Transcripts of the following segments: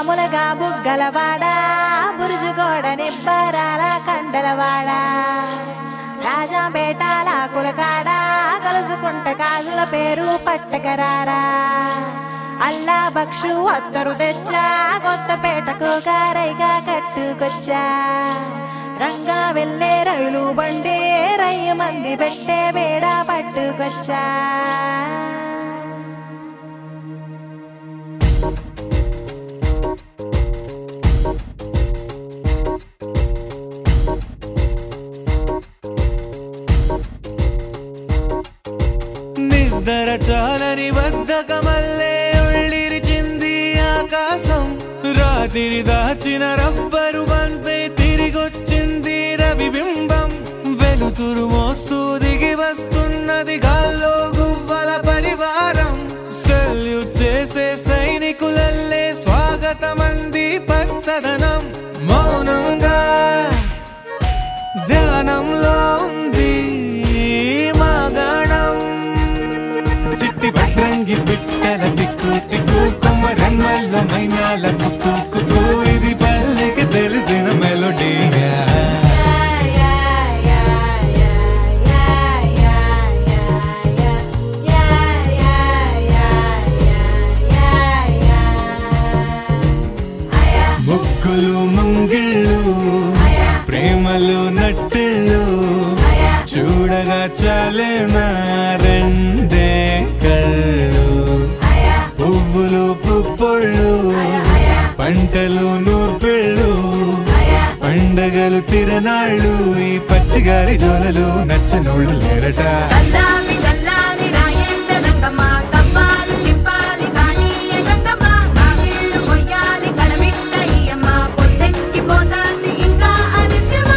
మామూలుగా బుగ్గలవాడా బురుజుగోడ నిబ్బరాల కండలవాడా రాజాపేటాల కులకాడ కలుసుకుంట కాజుల పేరు పట్టకరారా అల్లా బక్షు అత్తరు తెచ్చా కొత్తపేటకు కారైగా కట్టుకొచ్చా రంగా వెళ్ళే రైలు బండి రయ్య మంది పెట్టే వేడ పట్టుకొచ్చా నిద్ర చాలని బద్ధకమల్లే ఉళ్ళిరిచింది ఆకాశం రాత్రి దాచిన రబ్బరు బంతే తిరిగొచ్చింది రవిబింబం వెలుతురు మోస్తూ దిగి వస్తున్నది గాల్లో గువ్వల పరివారం సెల్యూట్ చేసే సైనికులల్లే స్వాగతమంది పచ్చదనం మౌనంగా ధ్యానంలో ఉంది మగణం చిట్టి భద్రంగి పిట్టల టిక్కు టిక్కు కొమ్మ రంగల్ల మైనాల కుక్కు కుక్కు ఇది పల్లెకి తెలిసిన మెలోడీగా ముగ్గులు ముంగిళ్ళు ప్రేమలు నట్టిళ్ళు చూడగా చాలేనా రెండే కళ్ళు పువ్వులు పుప్పొళ్ళు పంటలు నూర్పిళ్ళు పండగలు తిరనాళ్ళు ఈ పచ్చిగారి జోలలు నచ్చనోళ్ళు లేరట చల్లాలి చల్లాలి రాయేంద్ర రంగమ్మ కవ్వాలి తిప్పాలి కానీయ గంగమ్మ కావిళ్ళు కొయ్యాలి కడమిట్ట ఈయమ్మ పొద్దెక్కి పోతాంది ఇంకా అలిసిమా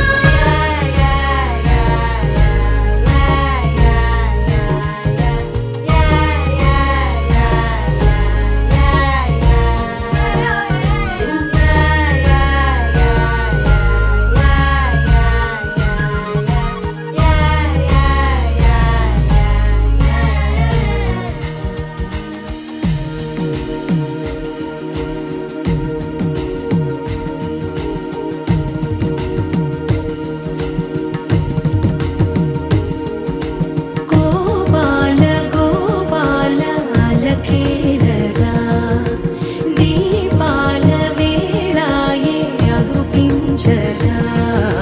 గోపాల గోపాల అలఖేరరా దీపాల వేళాయే అగుపించరా